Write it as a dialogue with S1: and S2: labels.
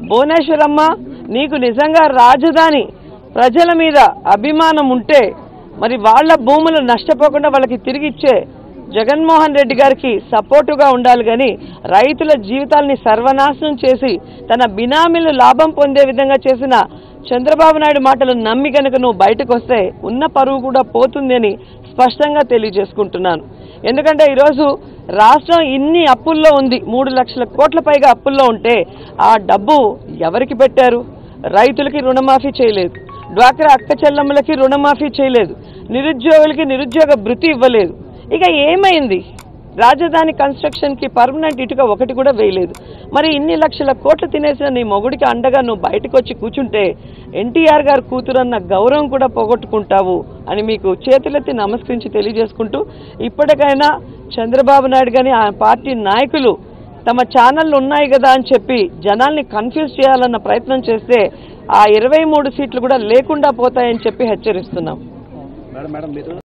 S1: భువనేశ్వరమ్మ నీకు నిజంగా రాజధాని ప్రజల మీద అభిమానం ఉంటే మరి వాళ్ళ భూములు నష్టపోకుండా వాళ్ళకి తిరిగి ఇచ్చే జగన్మోహన్ రెడ్డి గారికి సపోర్టుగా ఉండాలి కానీ రైతుల జీవితాల్ని సర్వనాశనం చేసి తన బినామీలు లాభం పొందే విధంగా చేసిన చంద్రబాబు నాయుడు మాటలు నమ్మి కనుక నువ్వు బయటకు వస్తే ఉన్న పరువు కూడా పోతుంది అని స్పష్టంగా తెలియజేసుకుంటున్నాను ఎందుకంటే ఈరోజు రాష్ట్రం ఇన్ని అప్పుల్లో ఉంది మూడు లక్షల కోట్ల పైగా అప్పుల్లో ఉంటే ఆ డబ్బు ఎవరికి పెట్టారు రైతులకి రుణమాఫీ చేయలేదు డ్వాక్రా అక్క చెల్లెమ్మలకి రుణమాఫీ చేయలేదు నిరుద్యోగులకి నిరుద్యోగ భృతి ఇవ్వలేదు ఇక ఏమైంది రాజధాని కన్స్ట్రక్షన్కి పర్మనెంట్ ఇటుక ఒకటి కూడా వేయలేదు మరి ఇన్ని లక్షల కోట్లు తినేసిన నీ మొగుడికి అండగా నువ్వు బయటకు వచ్చి కూర్చుంటే ఎన్టీఆర్ గారు కూతురన్న గౌరవం కూడా పోగొట్టుకుంటావు అని మీకు చేతులెత్తి నమస్కరించి తెలియజేసుకుంటూ ఇప్పటికైనా చంద్రబాబు నాయుడు కానీ ఆ పార్టీ నాయకులు తమ ఛానళ్ళు ఉన్నాయి కదా అని చెప్పి జనాల్ని కన్ఫ్యూజ్ చేయాలన్న ప్రయత్నం చేస్తే ఆ ఇరవై మూడు సీట్లు కూడా లేకుండా పోతాయని చెప్పి హెచ్చరిస్తున్నాం
S2: మేడం మేడం మీరు